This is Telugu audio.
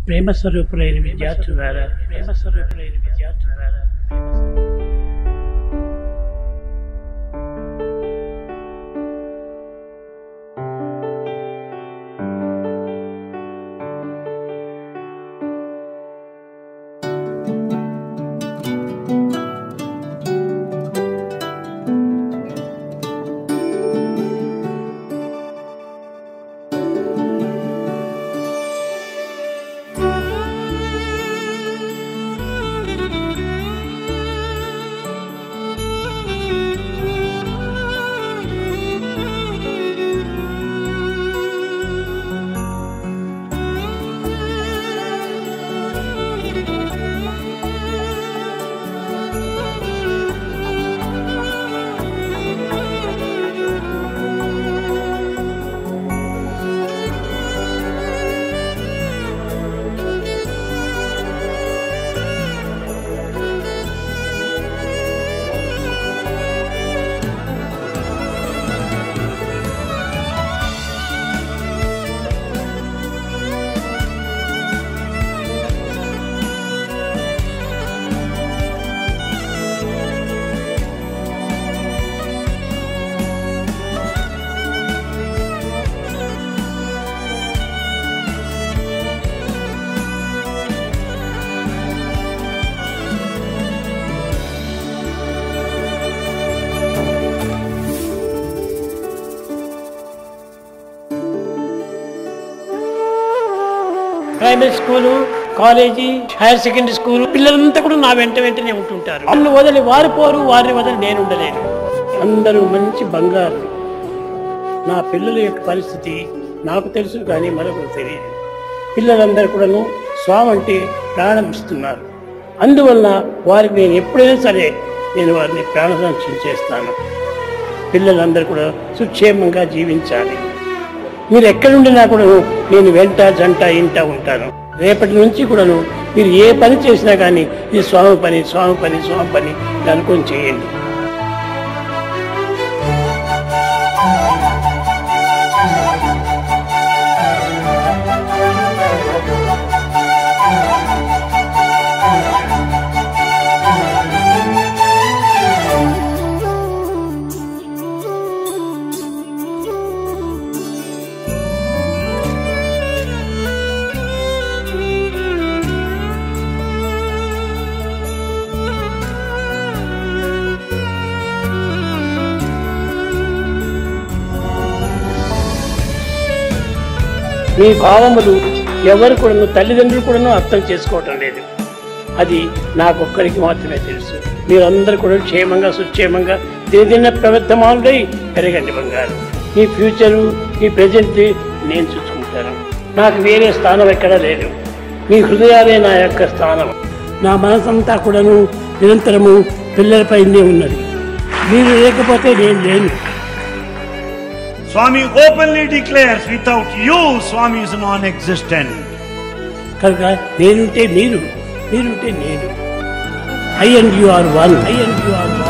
ప్రేమ స్వరూపులైన విద్యార్థులారా ప్రేమ స్వరూపులైన విద్యార్థులారా primary school college higher secondary school పిల్లలంతా కూడా నా వెంట వెంటనే ఉంటుంటారు వాళ్ళు వదిలి వారు పోరు వారిని వదిలి నేను ఉండలేను అందరూ మంచి బంగారు నా పిల్లల యొక్క పరిస్థితి నాకు తెలుసు కానీ మరొకరు తెలియదు పిల్లలందరూ కూడాను స్వామి అంటే ప్రాణం ఇస్తున్నారు అందువలన వారికి నేను ఎప్పుడైనా సరే నేను వారిని ప్రాణ సంరక్షణ చేస్తాను పిల్లలందరూ కూడా సుక్షేమంగా జీవించాలి మీరు ఎక్కడుండినా కూడా నేను వెంట జంట ఇంట ఉంటాను రేపటి నుంచి కూడాను మీరు ఏ పని చేసినా కానీ ఇది స్వామి పని స్వామి పని స్వామి పని ఇది అనుకొని చేయండి మీ భావములు ఎవరు కూడాను తల్లిదండ్రులు కూడాను అర్థం చేసుకోవటం లేదు అది నాకొక్కరికి మాత్రమే తెలుసు మీరందరూ కూడా క్షేమంగా సుక్షేమంగా దినదిన ప్రవర్తమానులై పెరగండి బంగారు మీ ఫ్యూచరు మీ ప్రజెంట్ నేను చూసుకుంటాను నాకు వేరే స్థానం ఎక్కడా లేదు మీ హృదయాలే నా యొక్క స్థానం నా మనసంతా కూడాను నిరంతరము పిల్లలపైనే ఉన్నది మీరు లేకపోతే నేను లేను Swami openly declares, without you, Swami is non existent. కనుక నేనుంటే మీరు మీరుంటే నేను I and you are one I and you are one